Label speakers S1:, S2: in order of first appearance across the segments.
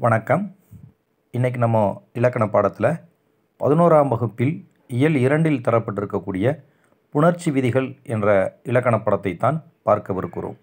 S1: வணக்கம் இன்றைக்கி நம்ம இலக்கண பாடத்தில் பதினோராம் வகுப்பில் இயல் இரண்டில் தரப்பட்டிருக்கக்கூடிய புணர்ச்சி விதிகள் என்ற இலக்கண படத்தை தான் பார்க்கவிருக்கிறோம்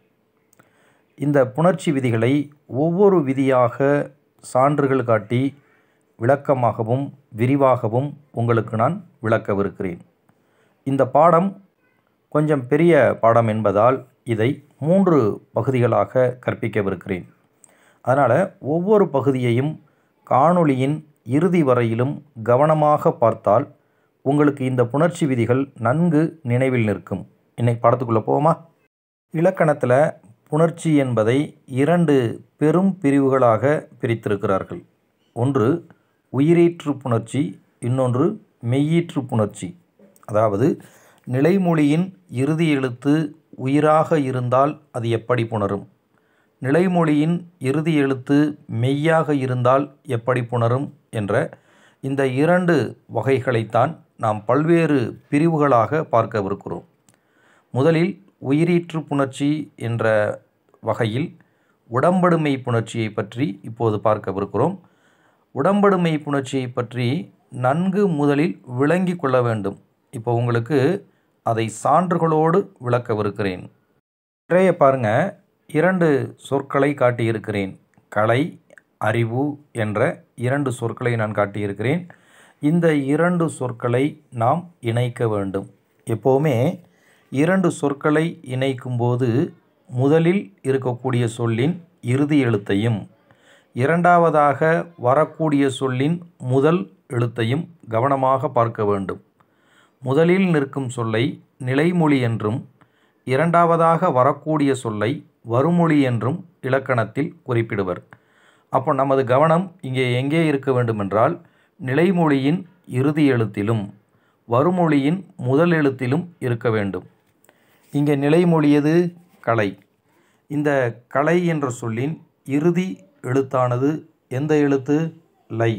S1: இந்த புணர்ச்சி விதிகளை ஒவ்வொரு விதியாக சான்றுகள் காட்டி விளக்கமாகவும் விரிவாகவும் உங்களுக்கு நான் விளக்கவிருக்கிறேன் இந்த பாடம் கொஞ்சம் பெரிய பாடம் என்பதால் இதை மூன்று பகுதிகளாக கற்பிக்கவிருக்கிறேன் அதனால் ஒவ்வொரு பகுதியையும் காணொளியின் இறுதி வரையிலும் கவனமாக பார்த்தால் உங்களுக்கு இந்த புணர்ச்சி விதிகள் நன்கு நினைவில் நிற்கும் இன்னைக்கு பாடத்துக்குள்ளே போவோமா இலக்கணத்தில் புணர்ச்சி என்பதை இரண்டு பெரும் பிரிவுகளாக பிரித்திருக்கிறார்கள் ஒன்று உயிரீற்று புணர்ச்சி இன்னொன்று மெய்யீற்று புணர்ச்சி அதாவது நிலைமொழியின் இறுதி எழுத்து உயிராக இருந்தால் அது எப்படி புணரும் நிலைமொழியின் இறுதி எழுத்து மெய்யாக இருந்தால் எப்படி புணரும் என்ற இந்த இரண்டு வகைகளைத்தான் நாம் பல்வேறு பிரிவுகளாக பார்க்கவிருக்கிறோம் முதலில் உயிரீற்று புணர்ச்சி என்ற வகையில் உடம்படுமை புணர்ச்சியை பற்றி இப்போது பார்க்கவிருக்கிறோம் உடம்படுமை புணர்ச்சியை பற்றி நன்கு முதலில் விளங்கி கொள்ள வேண்டும் இப்போ உங்களுக்கு அதை சான்றுகளோடு விளக்கவிருக்கிறேன் நிறைய பாருங்கள் இரண்டு சொற்களை காட்டியிருக்கிறேன் கலை அறிவு என்ற இரண்டு சொற்களை நான் காட்டியிருக்கிறேன் இந்த இரண்டு சொற்களை நாம் இணைக்க வேண்டும் எப்போவுமே இரண்டு சொற்களை இணைக்கும்போது முதலில் இருக்கக்கூடிய சொல்லின் இறுதி எழுத்தையும் இரண்டாவதாக வரக்கூடிய சொல்லின் முதல் எழுத்தையும் கவனமாக பார்க்க வேண்டும் முதலில் நிற்கும் சொல்லை நிலைமொழி என்றும் இரண்டாவதாக வரக்கூடிய சொல்லை வருமொழி என்றும் இலக்கணத்தில் குறிப்பிடுவர் அப்போ நமது கவனம் இங்கே எங்கே இருக்க வேண்டுமென்றால் நிலைமொழியின் இறுதி எழுத்திலும் வருமொழியின் முதல் எழுத்திலும் இருக்க வேண்டும் இங்கே நிலைமொழியது கலை இந்த கலை என்ற சொல்லின் இறுதி எழுத்தானது எந்த எழுத்து லை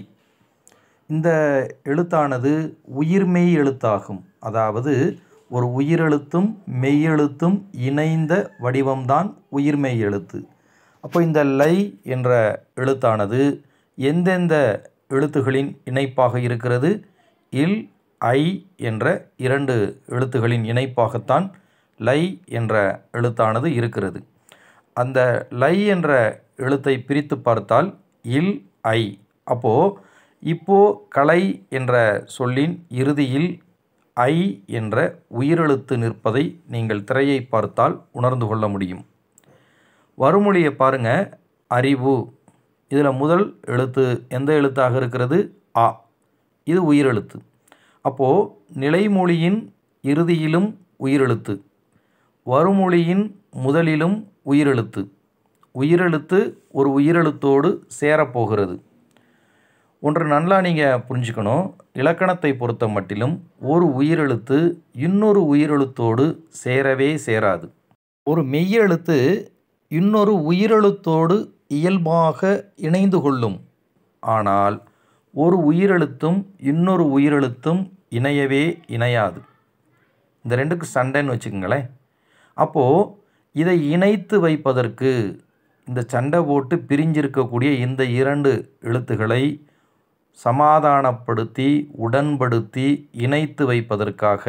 S1: இந்த எழுத்தானது உயிர்மெய் எழுத்தாகும் அதாவது ஒரு உயிரெழுத்தும் மெய்யெழுத்தும் இணைந்த வடிவம்தான் உயிர்மெய் எழுத்து அப்போ இந்த லை என்ற எழுத்தானது எந்தெந்த எழுத்துகளின் இணைப்பாக இருக்கிறது இல் ஐ என்ற இரண்டு எழுத்துகளின் இணைப்பாகத்தான் லை என்ற எழுத்தானது இருக்கிறது அந்த லை என்ற எழுத்தை பிரித்து பார்த்தால் இல் ஐ அப்போது இப்போ கலை என்ற சொல்லின் இறுதியில் ஐ என்ற உயிரெழுத்து நிற்பதை நீங்கள் திரையை பார்த்தால் உணர்ந்து கொள்ள முடியும் வருமொழியை பாருங்க அறிவு இதில் முதல் எழுத்து எந்த எழுத்தாக இருக்கிறது ஆ இது உயிரெழுத்து அப்போது நிலைமொழியின் இறுதியிலும் உயிரெழுத்து வருமொழியின் முதலிலும் உயிரெழுத்து உயிரெழுத்து ஒரு உயிரெழுத்தோடு சேரப்போகிறது ஒன்று நல்லா நீங்கள் புரிஞ்சுக்கணும் இலக்கணத்தை பொறுத்த மட்டிலும் ஒரு உயிரெழுத்து இன்னொரு உயிரெழுத்தோடு சேரவே சேராது ஒரு மெய்யெழுத்து இன்னொரு உயிரெழுத்தோடு இயல்பாக இணைந்து கொள்ளும் ஆனால் ஒரு உயிரெழுத்தும் இன்னொரு உயிரெழுத்தும் இணையவே இணையாது இந்த ரெண்டுக்கு சண்டைன்னு வச்சுக்கோங்களேன் அப்போது இதை இணைத்து வைப்பதற்கு இந்த சண்டை போட்டு பிரிஞ்சிருக்கக்கூடிய இந்த இரண்டு எழுத்துக்களை சமாதானப்படுத்தி உடன்படுத்தி இணைத்து வைப்பதற்காக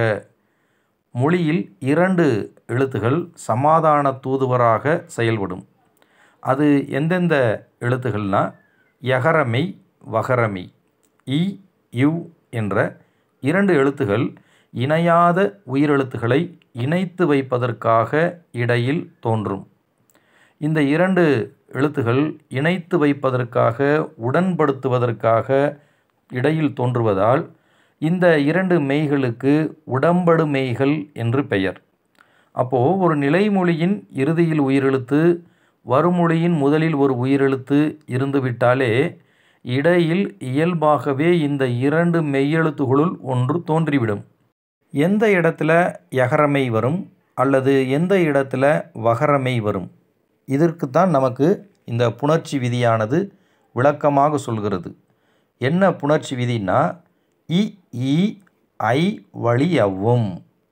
S1: மொழியில் இரண்டு எழுத்துகள் சமாதான தூதுவராக செயல்படும் அது எந்தெந்த எழுத்துகள்னா யகரமை வகரமை இ யு என்ற இரண்டு எழுத்துகள் இணையாத உயிரெழுத்துக்களை இணைத்து வைப்பதற்காக இடையில் தோன்றும் இந்த இரண்டு எழுத்துகள் இணைத்து வைப்பதற்காக உடன்படுத்துவதற்காக இடையில் தோன்றுவதால் இந்த இரண்டு மெய்களுக்கு உடம்படு மெய்கள் என்று பெயர் அப்போது ஒரு நிலைமொழியின் இறுதியில் உயிரெழுத்து வருமொழியின் முதலில் ஒரு உயிரெழுத்து இருந்துவிட்டாலே இடையில் இயல்பாகவே இந்த இரண்டு மெய்யெழுத்துகளுள் ஒன்று தோன்றிவிடும் எந்த இடத்துல யகரமை வரும் அல்லது எந்த இடத்துல வகரமை வரும் இதற்கு தான் நமக்கு இந்த புணர்ச்சி விதியானது விளக்கமாக சொல்கிறது என்ன புணர்ச்சி விதினா இ இ ஐ வழி அவ்வும்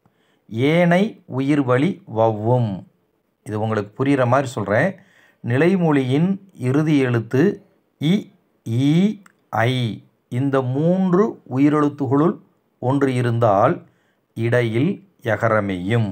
S1: ஏனை உயிர் வழி வவ்வும் இது உங்களுக்கு புரிகிற மாதிரி சொல்கிறேன் நிலைமொழியின் இறுதி எழுத்து இ ஈ ஐ இந்த மூன்று உயிரெழுத்துகளுள் ஒன்று இருந்தால் இடையில் யகரமெய்யும்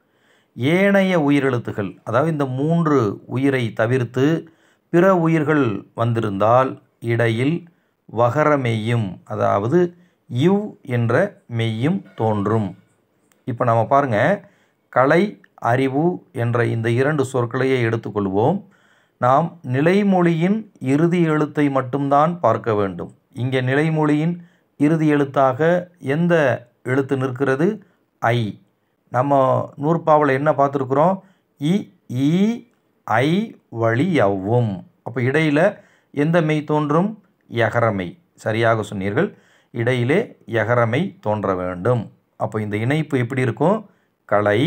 S1: ஏனைய உயிரெழுத்துகள் அதாவது இந்த மூன்று உயிரை தவிர்த்து பிற உயிர்கள் வந்திருந்தால் இடையில் வகரமெய்யும் அதாவது இவ் என்ற மெய்யும் தோன்றும் இப்போ நம்ம பாருங்க கலை அறிவு என்ற இந்த இரண்டு சொற்களையே எடுத்துக்கொள்வோம் நாம் நிலைமொழியின் இறுதி எழுத்தை மட்டும்தான் பார்க்க வேண்டும் இங்கே நிலைமொழியின் இறுதி எழுத்தாக எந்த எழுத்து நிற்கிறது ஐ நம்ம நூற்பாவில் என்ன பார்த்துருக்குறோம் இ ஈ ஐ வழி யவ்வும் அப்போ இடையில் எந்த மெய் தோன்றும் யகரமை சரியாக சொன்னீர்கள் இடையிலே யகரமை தோன்ற வேண்டும் அப்போ இந்த இணைப்பு எப்படி இருக்கும் கலை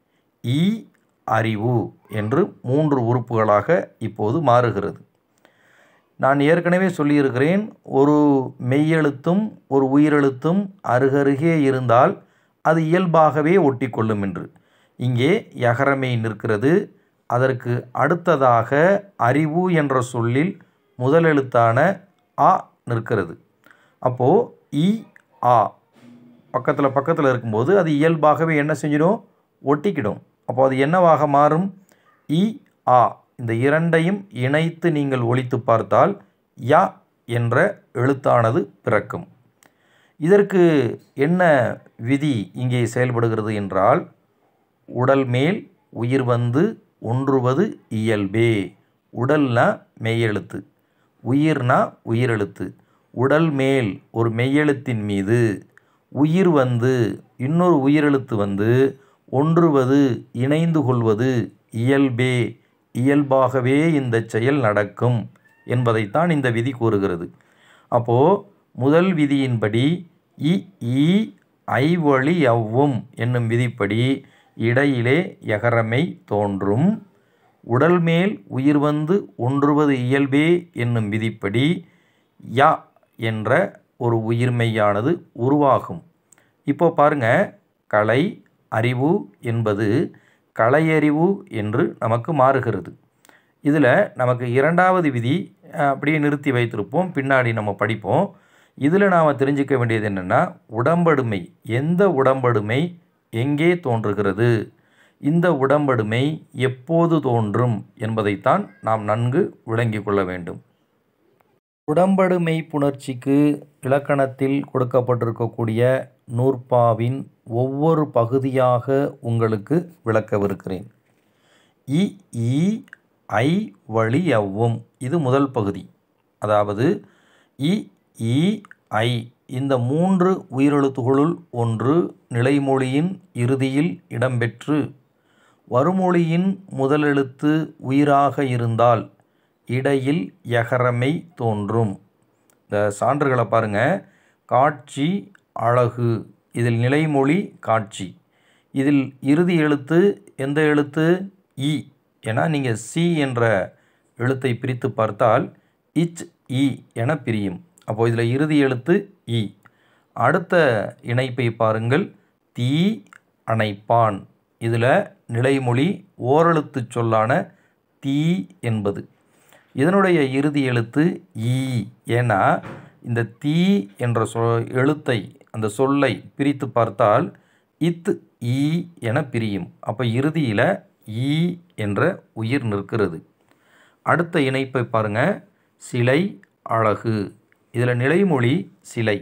S1: ஈ அறிவு என்று மூன்று உறுப்புகளாக இப்போது மாறுகிறது நான் ஏற்கனவே சொல்லியிருக்கிறேன் ஒரு மெய்யெழுத்தும் ஒரு உயிரெழுத்தும் அருகருகே இருந்தால் அது இயல்பாகவே ஒட்டி கொள்ளும் என்று இங்கே யகரமை நிற்கிறது அதற்கு அடுத்ததாக அறிவு என்ற சொல்லில் முதல் எழுத்தான ஆ நிற்கிறது அப்போது இ ஆ பக்கத்தில் பக்கத்தில் இருக்கும்போது அது இயல்பாகவே என்ன செஞ்சிடும் ஒட்டிக்கிடும் அப்போ அது என்னவாக மாறும் இ ஆ இந்த இரண்டையும் இணைத்து நீங்கள் ஒழித்து பார்த்தால் யா என்ற எழுத்தானது பிறக்கும் இதற்கு என்ன விதி இங்கே செயல்படுகிறது என்றால் உடல் மேல் உயிர் வந்து ஒன்றுவது இயல்பே உடல்னா மெய்யெழுத்து உயிர்னா உயிரெழுத்து உடல் மேல் ஒரு மெய்யெழுத்தின் மீது உயிர் வந்து இன்னொரு உயிரெழுத்து வந்து ஒன்றுவது இணைந்து கொள்வது இயல்பே இயல்பாகவே இந்த செயல் நடக்கும் என்பதைத்தான் இந்த விதி கூறுகிறது அப்போது முதல் விதியின்படி இ ஈ ஐ வழி யவ்வும் என்னும் விதிப்படி இடையிலே யகரமை தோன்றும் உடல் மேல் உயிர் வந்து ஒன்றுவது இயல்பே என்னும் விதிப்படி யா என்ற ஒரு உயிர்மெய்யானது உருவாகும் இப்போ பாருங்க கலை அறிவு என்பது கலையறிவு என்று நமக்கு மாறுகிறது இதில் நமக்கு இரண்டாவது விதி அஹ், அப்படியே நிறுத்தி வைத்திருப்போம் பின்னாடி நம்ம படிப்போம் இதில் நாம் தெரிஞ்சுக்க வேண்டியது என்னென்னா உடம்படுமை எந்த உடம்படுமை எங்கே தோன்றுகிறது இந்த உடம்படுமை எப்போது தோன்றும் என்பதைத்தான் நாம் நன்கு விளங்கிக் கொள்ள வேண்டும் உடம்படுமை புணர்ச்சிக்கு இலக்கணத்தில் கொடுக்கப்பட்டிருக்கக்கூடிய நூற்பாவின் ஒவ்வொரு பகுதியாக உங்களுக்கு விளக்கவிருக்கிறேன் இ ஈ ஐ வழி யவ்வும் இது முதல் பகுதி அதாவது இ ஈ ஐ இந்த மூன்று உயிரெழுத்துகளுள் ஒன்று நிலைமொழியின் இறுதியில் இடம்பெற்று வருமொழியின் முதலெழுத்து உயிராக இருந்தால் இடையில் யகரமை தோன்றும் இந்த சான்றுகளை பாருங்க காட்சி அழகு இதில் நிலைமொழி காட்சி இதில் இறுதி எழுத்து எந்த எழுத்து இ ஏன்னா நீங்கள் சி என்ற எழுத்தை பிரித்து பார்த்தால் இச் இ என பிரியும் அப்போது இதில் இறுதி எழுத்து இ அடுத்த இணைப்பை பாருங்கள் தீ அணைப்பான் இதில் நிலைமொழி ஓரெழுத்து சொல்லான தீ என்பது இதனுடைய இறுதி எழுத்து ஈ ஏன்னா இந்த தீ என்ற சொ எழுத்தை அந்த சொல்லை பிரித்து பார்த்தால் இத் ஈ என பிரியும் அப்போ இறுதியில் ஈ என்ற உயிர் நிற்கிறது அடுத்த இணைப்பை பாருங்க சிலை அழகு இதில் நிலைமொழி சிலை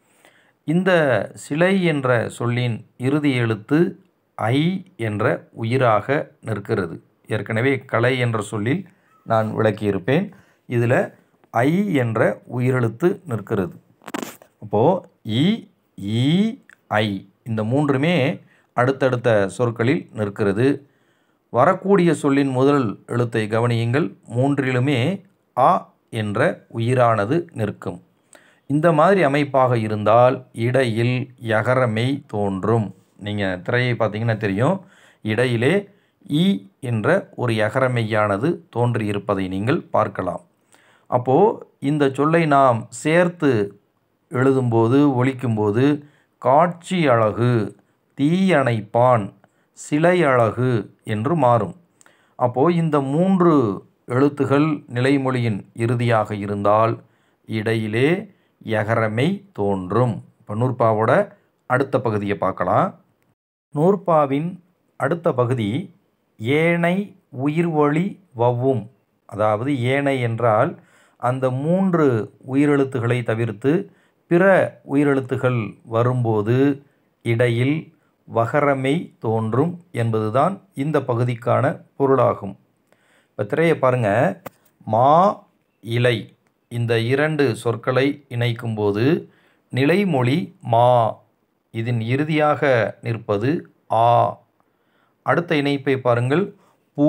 S1: இந்த சிலை என்ற சொல்லின் இறுதி எழுத்து ஐ என்ற உயிராக நிற்கிறது ஏற்கனவே கலை என்ற சொல்லில் நான் விளக்கியிருப்பேன் இதில் ஐ என்ற உயிரெழுத்து நிற்கிறது அப்போது இ ஈ ஐ இந்த மூன்றுமே அடுத்தடுத்த சொற்களில் நிற்கிறது வரக்கூடிய சொல்லின் முதல் எழுத்தை கவனியுங்கள் மூன்றிலுமே ஆ என்ற உயிரானது நிற்கும் இந்த மாதிரி அமைப்பாக இருந்தால் இடையில் யகரமை தோன்றும் நீங்கள் திரையை பார்த்தீங்கன்னா தெரியும் இடையிலே ஈ என்ற ஒரு யகரமெய்யானது தோன்றியிருப்பதை நீங்கள் பார்க்கலாம் அப்போது இந்த சொல்லை நாம் சேர்த்து எழுதும்போது ஒலிக்கும்போது காட்சி அழகு தீயணைப்பான் சிலை அழகு என்று மாறும் அப்போது இந்த மூன்று எழுத்துகள் நிலைமொழியின் இறுதியாக இருந்தால் இடையிலே யகரமை தோன்றும் இப்போ நூற்பாவோட அடுத்த பகுதியை பார்க்கலாம் நூற்பாவின் அடுத்த பகுதி ஏனை உயிர்வழி வவ்வும் அதாவது ஏனை என்றால் அந்த மூன்று உயிரெழுத்துக்களை தவிர்த்து பிற உயிரெழுத்துகள் வரும்போது இடையில் வகரமை தோன்றும் என்பதுதான் இந்த பகுதிக்கான பொருளாகும் இப்போ திரையை பாருங்கள் மா இலை இந்த இரண்டு சொற்களை இணைக்கும்போது நிலைமொழி மா இதன் இறுதியாக நிற்பது ஆ அடுத்த இணைப்பை பாருங்கள் பூ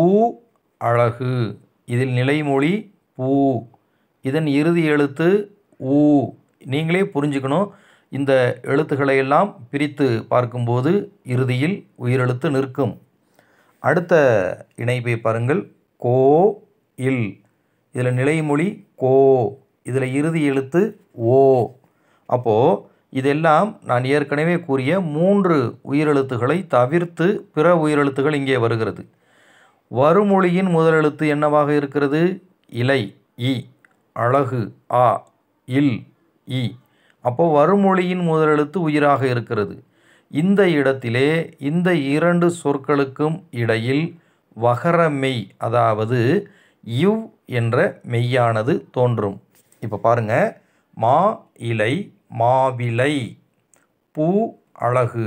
S1: அழகு இதில் நிலைமொழி பூ இதன் இறுதி எழுத்து ஊ நீங்களே புரிஞ்சுக்கணும் இந்த எழுத்துக்களை எல்லாம் பிரித்து பார்க்கும்போது இறுதியில் உயிரெழுத்து நிற்கும் அடுத்த இணைப்பை பாருங்கள் கோ இல் இதில் நிலைமொழி கோ இதில் இறுதி எழுத்து ஓ அப்போது இதெல்லாம் நான் ஏற்கனவே கூறிய மூன்று உயிரெழுத்துக்களை தவிர்த்து பிற உயிரெழுத்துகள் இங்கே வருகிறது வருமொழியின் முதலெழுத்து என்னவாக இருக்கிறது இலை இ அழகு ஆ இல் இ அப்போ வருமொழியின் முதலெழுத்து உயிராக இருக்கிறது இந்த இடத்திலே இந்த இரண்டு சொற்களுக்கும் இடையில் வகரமெய் அதாவது இவ் என்ற மெய்யானது தோன்றும் இப்போ பாருங்க மா இலை மாவிலை பூ அழகு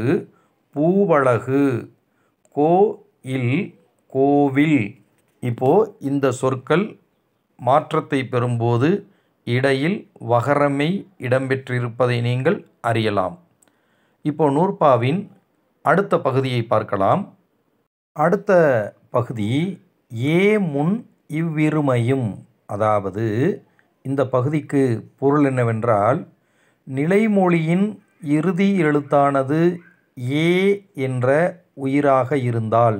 S1: பூவழகு கோ இல் கோவில் இப்போ இந்த சொற்கள் மாற்றத்தை பெறும்போது இடையில் வகரமை இடம்பெற்றிருப்பதை நீங்கள் அறியலாம் இப்போ நூற்பாவின் அடுத்த பகுதியை பார்க்கலாம் அடுத்த பகுதி ஏ முன் இவ்விருமையும் அதாவது இந்த பகுதிக்கு பொருள் என்னவென்றால் நிலைமொழியின் இறுதி எழுத்தானது ஏ என்ற உயிராக இருந்தால்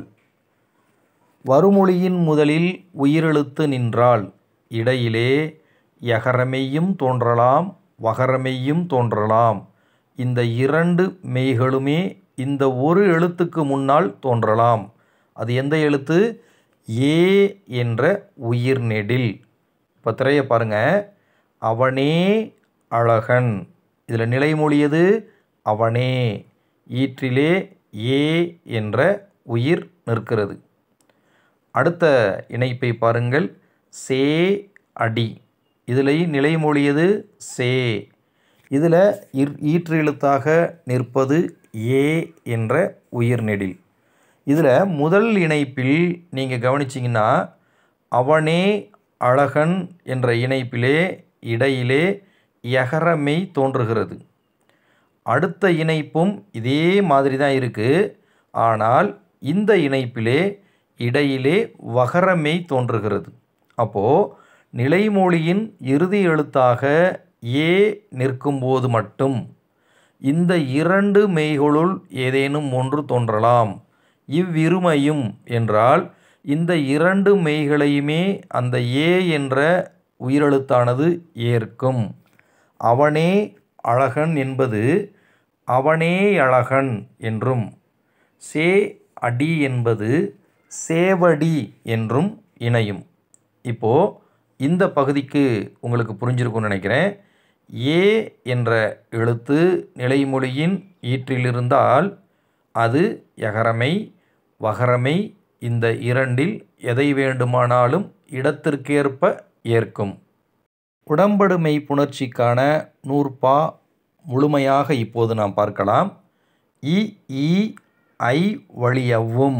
S1: வருமொழியின் முதலில் உயிரெழுத்து நின்றால் இடையிலே யகரமெய்யும் தோன்றலாம் வகரமெய்யும் தோன்றலாம் இந்த இரண்டு மெய்களுமே இந்த ஒரு எழுத்துக்கு முன்னால் தோன்றலாம் அது எந்த எழுத்து ஏ என்ற உயிர் நெடில் இப்போ திரையை பாருங்க அவனே அழகன் இதில் நிலைமொழியது அவனே ஈற்றிலே ஏ என்ற உயிர் நிற்கிறது அடுத்த இணைப்பை பாருங்கள் சே அடி இதில் நிலைமொழியது சே இதில் ஈற்று எழுத்தாக நிற்பது ஏ என்ற உயிர் நெடில் இதில் முதல் இணைப்பில் நீங்கள் கவனிச்சிங்கன்னா அவனே அழகன் என்ற இணைப்பிலே இடையிலே யகரமெய் தோன்றுகிறது அடுத்த இணைப்பும் இதே மாதிரி தான் இருக்குது ஆனால் இந்த இணைப்பிலே இடையிலே வகரமெய் தோன்றுகிறது அப்போது நிலைமொழியின் இறுதி எழுத்தாக ஏ நிற்கும்போது மட்டும் இந்த இரண்டு மெய்களுள் ஏதேனும் ஒன்று தோன்றலாம் இவ்விருமையும் என்றால் இந்த இரண்டு மெய்களையுமே அந்த ஏ என்ற உயிரெழுத்தானது ஏற்கும் அவனே அழகன் என்பது அவனே அழகன் என்றும் சே அடி என்பது சேவடி என்றும் இணையும் இப்போது இந்த பகுதிக்கு உங்களுக்கு புரிஞ்சிருக்கும்னு நினைக்கிறேன் ஏ என்ற எழுத்து நிலைமொழியின் ஈற்றிலிருந்தால் அது யகரமை வகரமை இந்த இரண்டில் எதை வேண்டுமானாலும் இடத்திற்கேற்ப ஏற்கும் உடம்படுமை புணர்ச்சிக்கான நூற்பா முழுமையாக இப்போது நாம் பார்க்கலாம் இ ஈ ஐ வழியவ்வும்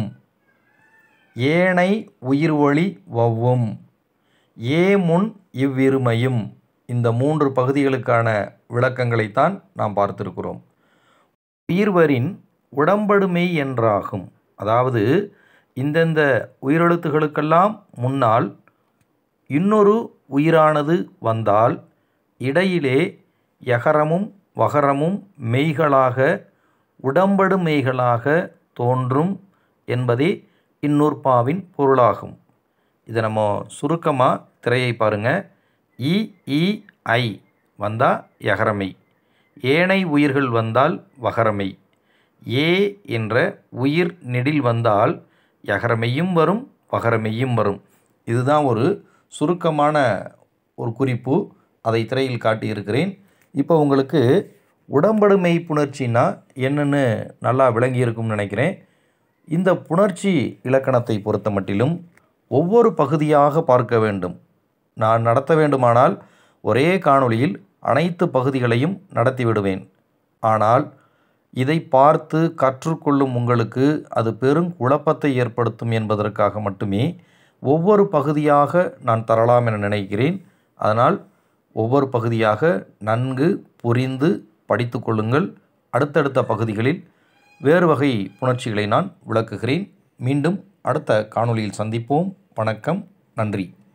S1: ஏனை உயிர்வழி வவ்வும் ஏ முன் இவ்விருமையும் இந்த மூன்று பகுதிகளுக்கான விளக்கங்களைத்தான் நாம் பார்த்திருக்கிறோம் உயிர்வரின் உடம்படுமை என்றாகும் அதாவது இந்தந்த உயிரெழுத்துகளுக்கெல்லாம் முன்னால் இன்னொரு உயிரானது வந்தால் இடையிலே யகரமும் வகரமும் மெய்களாக உடம்படு மெய்களாக தோன்றும் என்பதே இந்நூற்பாவின் பொருளாகும் இதை நம்ம சுருக்கமாக திரையை பாருங்கள் இ இ ஐ வந்தால் யகரமை ஏனை உயிர்கள் வந்தால் வகரமை ஏ என்ற உயிர் நெடில் வந்தால் யகரமையும் வரும் வகரமையும் வரும் இதுதான் ஒரு சுருக்கமான ஒரு குறிப்பு அதை திரையில் காட்டியிருக்கிறேன் இப்போ உங்களுக்கு உடம்படுமை புணர்ச்சின்னா என்னென்னு நல்லா விளங்கியிருக்கும்னு நினைக்கிறேன் இந்த புணர்ச்சி இலக்கணத்தை பொறுத்த மட்டிலும் ஒவ்வொரு பகுதியாக பார்க்க வேண்டும் நான் நடத்த வேண்டுமானால் ஒரே காணொளியில் அனைத்து பகுதிகளையும் நடத்திவிடுவேன் ஆனால் இதை பார்த்து கற்றுக்கொள்ளும் உங்களுக்கு அது பெரும் குழப்பத்தை ஏற்படுத்தும் என்பதற்காக மட்டுமே ஒவ்வொரு பகுதியாக நான் தரலாம் என நினைக்கிறேன் அதனால் ஒவ்வொரு பகுதியாக நன்கு புரிந்து படித்து கொள்ளுங்கள் அடுத்தடுத்த பகுதிகளில் வேறு வகை புணர்ச்சிகளை நான் விளக்குகிறேன் மீண்டும் அடுத்த காணொளியில் சந்திப்போம் வணக்கம் நன்றி